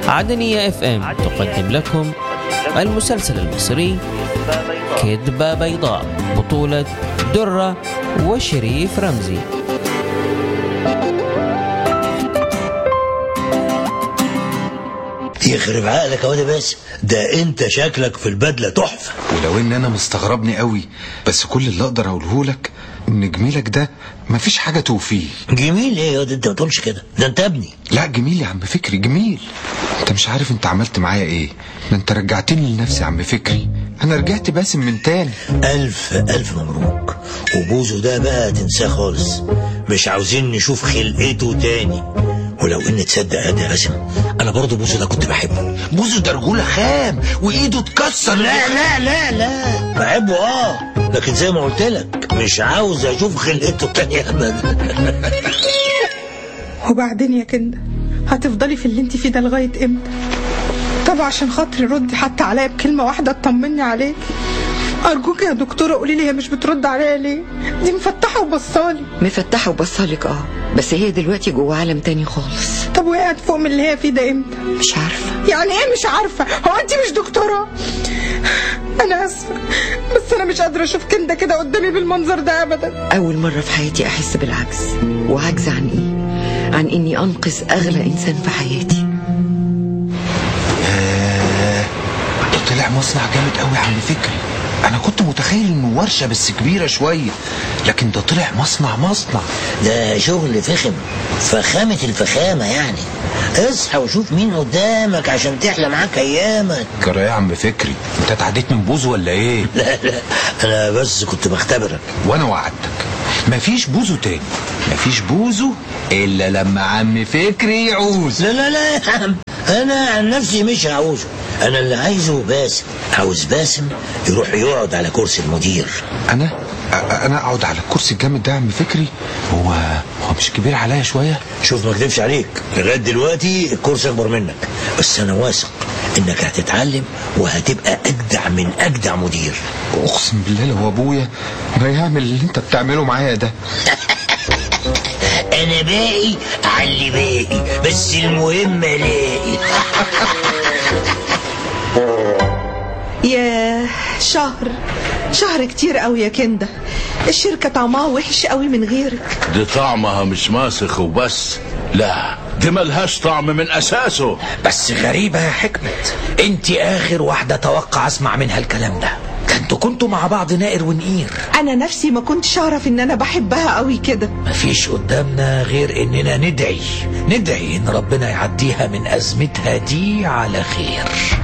عدنية اف ام تقدم لكم المسلسل المصري كذبة بيضاء بطولة درة وشريف رمزي يخرب عقلك يا واد بس ده انت شكلك في البدله تحفه ولو ان انا مستغربني قوي بس كل اللي اقدر اقوله لك ان جميلك ده مفيش حاجه توفيه جميل ايه يا واد انت ما تقولش كده ده انت ابني لا جميل يا عم فكري جميل انت مش عارف انت عملت معايا ايه ده انت رجعتني لنفسي يا عم فكري انا رجعت باسم من تاني الف الف مبروك وبوزو ده بقى تنساه خالص مش عاوزين نشوف خلقته تاني ولو ان تصدق يا ده باسم انا برضه بوزو ده كنت بحبه بوزو ده رجوله خام وايده اتكسر لا لا لا لا بحبه اه لكن زي ما قلت لك مش عاوز اشوف خلقته تاني ابدا وبعدين يا كندا هتفضلي في اللي انت فيه ده لغايه امتى طب عشان خاطري ردي حتى عليا بكلمه واحده تطمني عليكي ارجوك يا دكتوره قولي لي هي مش بترد عليا ليه دي مفتحه وبصالي مفتحة وبصالك اه بس هي دلوقتي جوه عالم تاني خالص طب وقعت فوق من اللي هي فيه ده امتى مش عارفة يعني ايه مش عارفه هو انت مش دكتوره انا اسفه بس انا مش قادره اشوف كندا كده قدامي بالمنظر ده ابدا أول مرة في حياتي أحس بالعجز وعجز عن إيه؟ عن إني أنقذ أغلى إنسان في حياتي ده طلع مصنع جامد قوي يا عم فكري انا كنت متخيل انه ورشه بس كبيره شويه لكن ده طلع مصنع مصنع ده شغل فخم فخامة الفخامة يعني اصحى وشوف مين قدامك عشان تحلى معاك ايامك جرى يا عم فكري انت اتعديت من بوزو ولا ايه لا لا انا بس كنت بختبرك وانا وعدتك مفيش بوزو تاني مفيش بوزو الا لما عم فكري يعوز لا لا لا يا عم انا عن نفسي مش هعوزه انا اللي عايزه باسم عاوز باسم يروح يقعد على كرسي المدير انا أ- انا اقعد على الكرسي الجامد ده يا عم فكري هو هو مش كبير عليا شويه شوف ما اكذبش عليك لغايه دلوقتي الكرسي اكبر منك بس انا واثق انك هتتعلم وهتبقى اجدع من اجدع مدير اقسم بالله لو ابويا ما يعمل اللي انت بتعمله معايا ده انا باقي على اللي باقي بس المهم الاقي ياه شهر شهر كتير قوي يا كندا الشركة طعمها وحش قوي من غيرك دي طعمها مش ماسخ وبس لا دي ملهاش طعم من اساسه بس غريبة يا حكمت انت اخر واحدة توقع اسمع منها الكلام ده ده انتوا كنتوا مع بعض نائر ونقير انا نفسي ما كنتش اعرف ان انا بحبها قوي كده مفيش قدامنا غير اننا ندعي ندعي ان ربنا يعديها من ازمتها دي على خير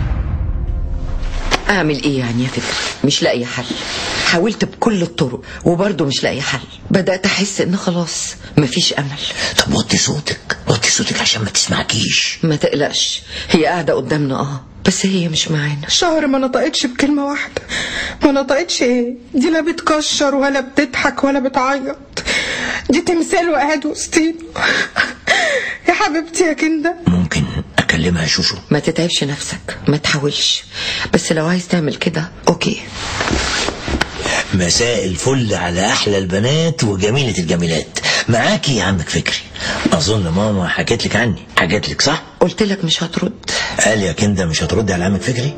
أعمل إيه يعني يا فكرة؟ مش لاقية حل حاولت بكل الطرق وبرضه مش لاقية حل بدأت أحس إن خلاص مفيش أمل طب وطي صوتك وطي صوتك عشان ما تسمعكيش ما تقلقش هي قاعدة قدامنا اه بس هي مش معانا شهر ما نطقتش بكلمة واحدة ما نطقتش ايه دي لا بتكشر ولا بتضحك ولا بتعيط دي تمثال وقاعد وسطينا يا حبيبتي يا كندا ممكن اكلمها يا شوشو ما تتعبش نفسك ما تحاولش بس لو عايز تعمل كده اوكي مساء الفل على احلى البنات وجميله الجميلات معاكي يا عمك فكري اظن ماما حكت لك عني حكت لك صح قلت لك مش هترد قال يا كندا مش هتردي على عمك فكري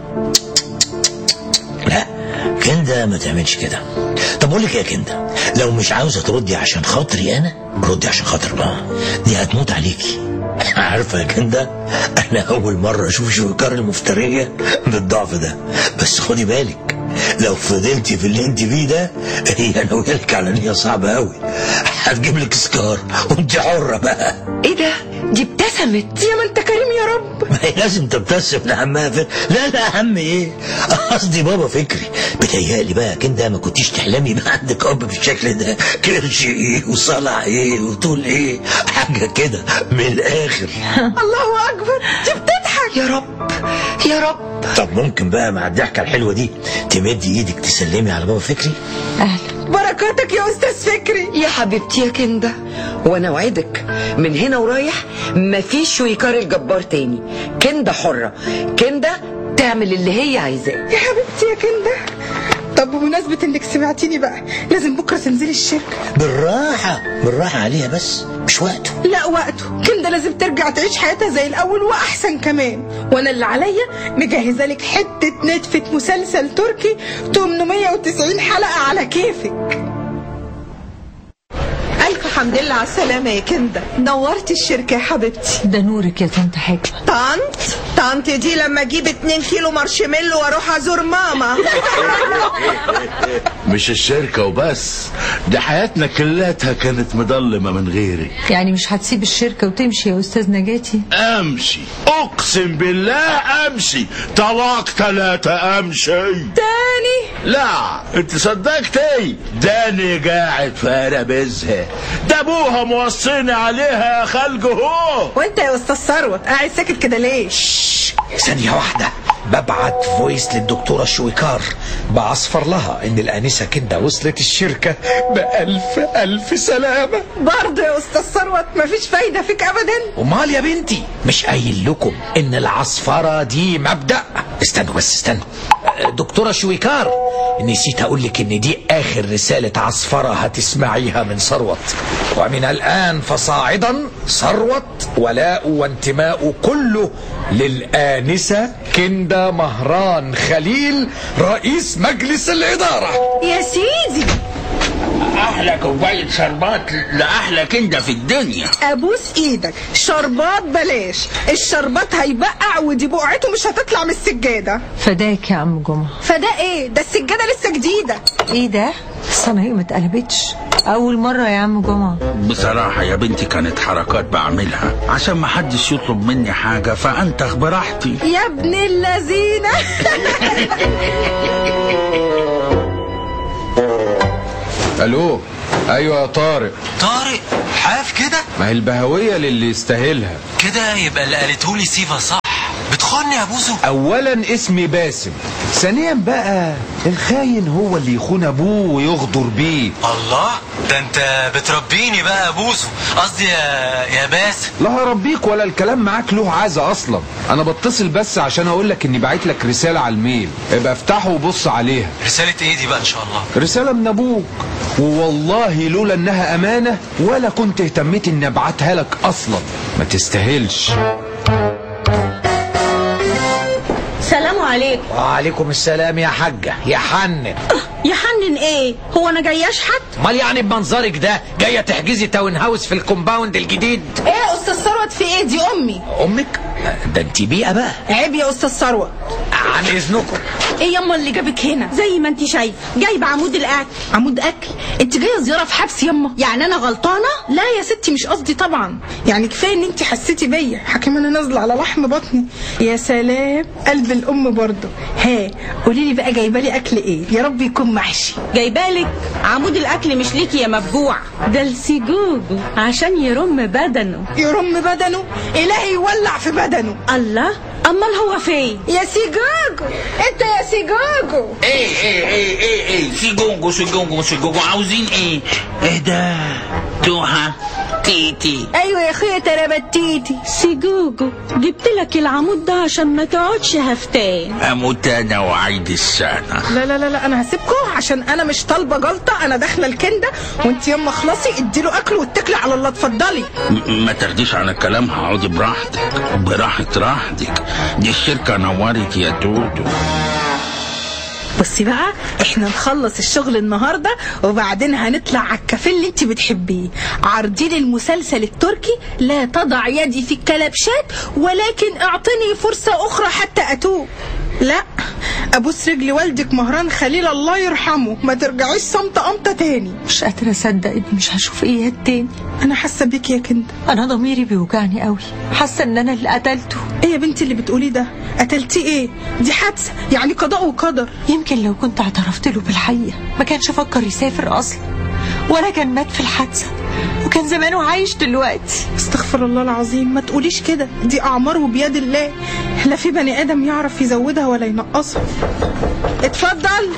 لا كندا ما تعملش كده طب اقول لك يا كندا لو مش عاوزه تردي عشان خاطري انا ردي عشان خاطر ماما دي هتموت عليكي عارفه يا كندا انا اول مره اشوف شويكار المفتريه بالضعف ده بس خدي بالك لو فضلتي في اللي انت فيه ده هي ناويلك على نيه صعبه قوي هتجيب لك سكار وانت حره بقى ايه ده دي ابتسمت يا ما انت كريم يا رب ما هي لازم تبتسم لعمها فكري لا لا يا عم ايه قصدي بابا فكري بتهيألي بقى كده ما كنتيش تحلمي بقى عندك اب بالشكل ده كرش ايه وصلع ايه وطول ايه حاجه كده من الاخر الله اكبر دي بتضحك يا رب يا رب طب ممكن بقى مع الضحكه الحلوه دي تمدي ايدك تسلمي على بابا فكري بركاتك يا استاذ فكري يا حبيبتي يا كندا وانا اوعدك من هنا ورايح مفيش شويكار الجبار تاني كندا حرة كندا تعمل اللي هي عايزاه يا حبيبتي يا كندا طب بمناسبة انك سمعتيني بقى لازم بكرة تنزلي الشركة بالراحه بالراحه عليها بس مش وقته لا وقته كندا لازم ترجع تعيش حياتها زي الاول واحسن كمان وانا اللي عليا مجهزه لك حته نتفه مسلسل تركي 890 حلقه على كيفك الف حمد لله على السلامه يا كندا نورتي الشركه يا حبيبتي ده نورك يا طنط حكمة طنط طنط دي لما اجيب 2 كيلو مارشميلو واروح ازور ماما مش الشركة وبس دي حياتنا كلاتها كانت مضلمة من غيري يعني مش هتسيب الشركة وتمشي يا أستاذ نجاتي امشي اقسم بالله امشي طلاق ثلاثة امشي تاني لا انت صدقتي داني قاعد في قرابيزها ده ابوها موصيني عليها يا خلق هو وانت يا استاذ ثروت قاعد ساكت كده ليه ثانية واحدة ببعت فويس للدكتورة شويكار بعصفر لها ان الانسة كندا وصلت الشركة بألف ألف سلامة برضه يا استاذ ثروت مفيش فايده فيك ابدا امال يا بنتي مش قايل لكم ان العصفرة دي مبدأ استنوا بس استنوا دكتورة شويكار نسيت اقول لك ان دي اخر رسالة عصفرة هتسمعيها من ثروت ومن الان فصاعدا ثروت ولاء وانتماء كله للآنسة كندا مهران خليل رئيس مجلس الإدارة يا سيدي احلى كوباية شربات لاحلى كنده في الدنيا ابوس ايدك شربات بلاش الشربات هيبقع ودي بقعته مش هتطلع من السجاده فداك يا عم جمعة فده ايه ده السجاده لسه جديده ايه ده؟ الصنايع ما اتقلبتش أول مرة يا عم جمعة بصراحة يا بنتي كانت حركات بعملها عشان ما حدش يطلب مني حاجة فأنتخ براحتي يا ابن اللذينه الو ايوه يا طارق طارق حاف كده ما هي البهوية للي يستاهلها كده يبقى اللي قالته لي سيفا صح بتخوني يا بوزو اولا اسمي باسم ثانيا بقى الخاين هو اللي يخون ابوه ويغدر بيه الله ده انت بتربيني بقى يا بوزو قصدي يا, يا باسم لا هربيك ولا الكلام معاك له عازة اصلا انا بتصل بس عشان اقول لك اني بعت لك رسالة على الميل ابقى افتحه وبص عليها رسالة ايه دي بقى ان شاء الله رسالة من ابوك ووالله لولا انها امانة ولا كنت اهتميت اني ابعتها لك اصلا ما تستاهلش سلام عليكم وعليكم السلام يا حاجة يا حنن يحنن ايه هو انا جاي اشحت امال يعني بمنظرك ده جاية تحجزي تاون هاوس في الكومباوند الجديد ايه يا استاذ ثروت في ايه دي امي امك ده انت بيئة بقى عيب يا استاذ ثروت عن اذنكم ايه ياما اللي جابك هنا زي ما انت شايفه جايبه عمود الاكل عمود اكل انت جايه زياره في حبس يما يعني انا غلطانه لا يا ستي مش قصدي طبعا يعني كفايه ان انت حسيتي بيا حكيم انا نازله على لحم بطني يا سلام قلب الام برضه ها قولي لي بقى جايبه لي اكل ايه يا رب يكون محشي جايبالك عمود الاكل مش ليكي يا مفجوع ده لسيجوجو عشان يرم بدنه يرم بدنه الهي يولع في بدنه الله امال هو فين يا سيجوجو انت يا سيجوجو ايه ايه ايه ايه ايه في جونجو في جونجو في جونجو عاوزين ايه ايه ده توها تيتي ايوه يا اخويا تربتيتي سيجوجو جبت لك العمود ده عشان ما تقعدش هفتان اموت انا وعيد السنة لا لا لا لا انا هسيبكم عشان انا مش طالبه جلطه انا داخله الكنده وانت يما خلصي اديله اكل واتكلي على الله اتفضلي م- ما تاخديش على كلام هقعدي براحتك براحة راحتك دي الشركة نورت يا توتو بصي بقى احنا نخلص الشغل النهارده وبعدين هنطلع على الكافيه اللي انت بتحبيه عارضين المسلسل التركي لا تضع يدي في الكلبشات ولكن اعطني فرصه اخرى حتى اتوب لا ابوس رجل والدك مهران خليل الله يرحمه ما ترجعيش صمت قمطه تاني مش قادرة أصدق إني مش هشوف إياد تاني انا حاسه بيك يا كندا أنا ضميري بيوجعني قوي حاسة إن أنا اللي قتلته ايه يا بنتي اللي بتقوليه ده قتلتيه ايه دي حادثه يعني قضاء وقدر يمكن لو كنت اعترفت له بالحقيقة ما كانش فكر يسافر أصلا ولا كان مات في الحادثة وكان زمانه عايش دلوقتي استغفر الله العظيم ما تقوليش كده دي اعمار وبيد الله لا في بني ادم يعرف يزودها ولا ينقصها اتفضل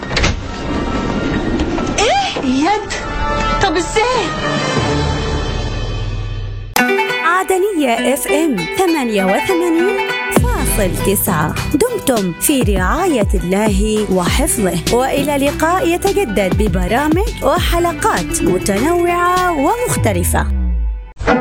إيه إياد طب إزاي عدنية اف ام 88 فاصل تسعة دمتم في رعاية الله وحفظه وإلى لقاء يتجدد ببرامج وحلقات متنوعة ومختلفة